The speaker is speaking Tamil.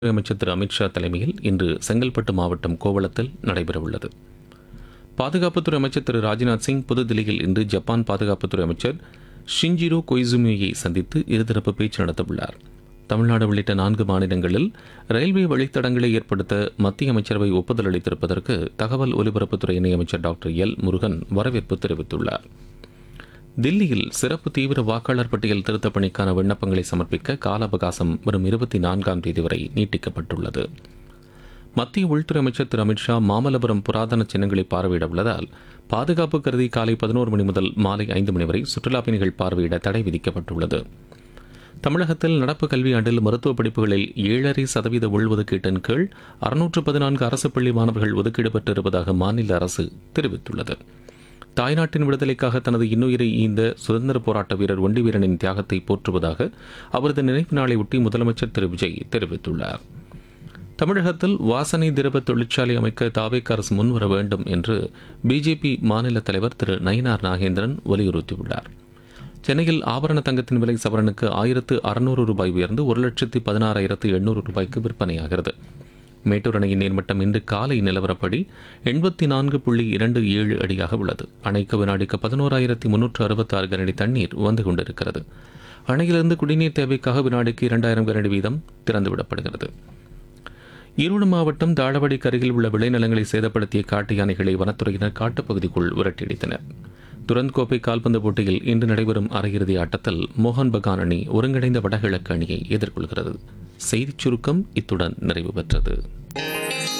அமைச்சர் திரு அமித்ஷா தலைமையில் இன்று செங்கல்பட்டு மாவட்டம் கோவளத்தில் நடைபெறவுள்ளது பாதுகாப்புத்துறை அமைச்சர் திரு ராஜ்நாத் சிங் புதுதில்லியில் இன்று ஜப்பான் பாதுகாப்புத்துறை அமைச்சர் ஷிஞ்சிரோ கொய்சுமியை சந்தித்து இருதரப்பு பேச்சு நடத்தவுள்ளார் தமிழ்நாடு உள்ளிட்ட நான்கு மாநிலங்களில் ரயில்வே வழித்தடங்களை ஏற்படுத்த மத்திய அமைச்சரவை ஒப்புதல் அளித்திருப்பதற்கு தகவல் ஒலிபரப்புத்துறை இணையமைச்சர் டாக்டர் எல் முருகன் வரவேற்பு தெரிவித்துள்ளார் தில்லியில் சிறப்பு தீவிர வாக்காளர் பட்டியல் திருத்தப் பணிக்கான விண்ணப்பங்களை சமர்ப்பிக்க கால அவகாசம் வரும் இருபத்தி நான்காம் தேதி வரை நீட்டிக்கப்பட்டுள்ளது மத்திய உள்துறை அமைச்சர் திரு அமித்ஷா மாமல்லபுரம் புராதன சின்னங்களை பார்வையிட உள்ளதால் பாதுகாப்பு கருதி காலை பதினோரு மணி முதல் மாலை ஐந்து மணி வரை சுற்றுலாப் பயணிகள் பார்வையிட தடை விதிக்கப்பட்டுள்ளது தமிழகத்தில் நடப்பு கல்வியாண்டில் மருத்துவ படிப்புகளில் ஏழரை சதவீத உள்ஒதுக்கீட்டின் கீழ் அறுநூற்று பதினான்கு அரசு பள்ளி மாணவர்கள் ஒதுக்கீடு பெற்றிருப்பதாக மாநில அரசு தெரிவித்துள்ளது தாய்நாட்டின் விடுதலைக்காக தனது இன்னுயிரை ஈந்த சுதந்திர போராட்ட வீரர் ஒண்டி வீரனின் தியாகத்தை போற்றுவதாக அவரது நினைவு நாளை ஒட்டி முதலமைச்சர் திரு விஜய் தெரிவித்துள்ளார் தமிழகத்தில் வாசனை திரவ தொழிற்சாலை அமைக்க தாவேக் அரசு முன்வர வேண்டும் என்று பிஜேபி மாநில தலைவர் திரு நயினார் நாகேந்திரன் வலியுறுத்தியுள்ளார் சென்னையில் ஆபரண தங்கத்தின் விலை சவரனுக்கு ஆயிரத்து அறுநூறு ரூபாய் உயர்ந்து ஒரு லட்சத்து பதினாறாயிரத்து எண்ணூறு ரூபாய்க்கு விற்பனையாகிறது மேட்டூர் அணையின் நீர்மட்டம் இன்று காலை நிலவரப்படி எண்பத்தி நான்கு புள்ளி இரண்டு ஏழு அடியாக உள்ளது அணைக்கு வினாடிக்கு பதினோராயிரத்தி முன்னூற்று அறுபத்தி ஆறு கனடி தண்ணீர் வந்து கொண்டிருக்கிறது அணையிலிருந்து குடிநீர் தேவைக்காக வினாடிக்கு இரண்டாயிரம் கனடி வீதம் திறந்துவிடப்படுகிறது ஈரோடு மாவட்டம் தாழவாடிக்கு அருகில் உள்ள விளைநிலங்களை சேதப்படுத்திய காட்டு யானைகளை வனத்துறையினர் காட்டுப்பகுதிக்குள் விரட்டியடித்தனர் துரந்த் கோப்பை கால்பந்து போட்டியில் இன்று நடைபெறும் அரையிறுதி ஆட்டத்தில் மோகன் பகான் அணி ஒருங்கிணைந்த வடகிழக்கு அணியை எதிர்கொள்கிறது செய்திச் சுருக்கம் இத்துடன் நிறைவு பெற்றது